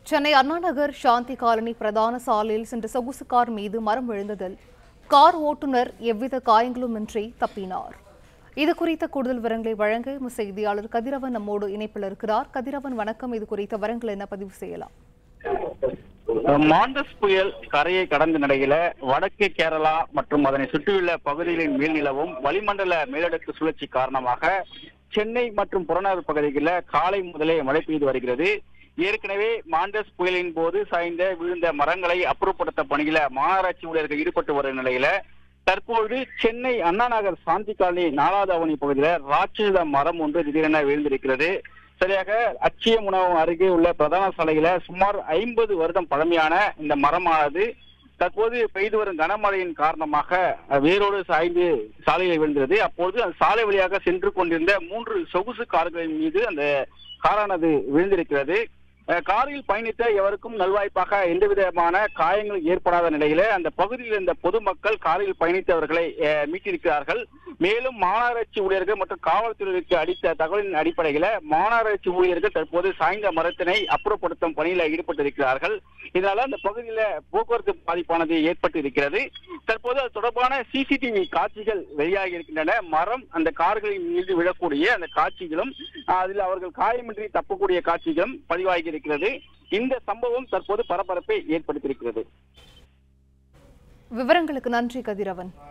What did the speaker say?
சென்னை அண்ணாநகர் சாந்தி colony பிரதான சாலையில் சென்ற சொகுசு கார் மீது மரம் விழுந்ததில் கார் ஓட்டுநர் எவ்வித காயங்களுமின்றி தப்பினார் இது குறித்த கூடுதல் விவரங்களை வழங்க எமது செய்தியாளர் கதிரவன் நம்மோடு இணைப்பில் இருக்கிறார் கதிரவன் வணக்கம் இது குறித்த விவரங்கள் என்ன பதிவு செய்யலாம் மாண்டஸ் புயல் கரையை கடந்த நிலையில வடக்கு கேரளா மற்றும் அதனை சுற்றியுள்ள பகுதிகளின் மேல் நிலவும் வளிமண்டல மேலடுக்கு சுழற்சி காரணமாக சென்னை மற்றும் புறநகர் பகுதிகளில் காலை முதலே மழை பெய்து வருகிறது ஏற்கனவே மாண்டஸ் புயலின் போது சாய்ந்த விழுந்த மரங்களை அப்புறப்படுத்த பணியில மாநகராட்சி ஊழியர்கள் ஈடுபட்டு வரும் நிலையில தற்போது சென்னை அண்ணா நகர் சாந்தி காலனி நாலாவது அவனி பகுதியில ராட்சத மரம் ஒன்று திடீரென விழுந்திருக்கிறது சரியாக அச்சியம் உணவு அருகே உள்ள பிரதான சாலையில சுமார் ஐம்பது வருடம் பழமையான இந்த மரமானது தற்போது பெய்து வரும் கனமழையின் காரணமாக அஹ், வேரோடு சாய்ந்து சாலையில் விழுந்தது அப்பொழுது அந்த சாலை வழியாக சென்று கொண்டிருந்த மூன்று சொகுசு கார்களின் மீது அந்த காரானது விழுந்திருக்கிறது அஹ், காரில் பயணித்த எவருக்கும் நல்வாய்ப்பாக எந்த விதமான காயங்கள் ஏற்படாத நிலையில அந்த பகுதியில் இருந்த பொதுமக்கள் காரில் பயணித்தவர்களை அஹ், மீட்டிருக்கிறார்கள் மேலும் மாநகராட்சி ஊழியர்கள் மற்றும் காவல்துறையினருக்கு அளித்த தகவலின் அடிப்படையில மாநகராட்சி ஊழியர்கள் தற்போது சாய்ந்த மரத்தினை அப்புறப்படுத்தும் பணியில ஈடுபட்டிருக்கிறார்கள் இதனால அந்த பகுதியில போக்குவரத்து பாதிப்பானது ஏற்பட்டு இருக்கிறது தற்போது அது தொடர்பான சிசிடிவி காட்சிகள் வெளியாகி இருக்கின்றன மரம் அந்த கார்களின் மீது விழக்கூடிய அந்த காட்சிகளும் அதில் அவர்கள் காயமின்றி தப்பக்கூடிய காட்சிகளும் பதிவாகி இருக்கிறது இந்த சம்பவம் தற்போது பரபரப்பை ஏற்படுத்தியிருக்கிறது விவரங்களுக்கு நன்றி கதிரவன்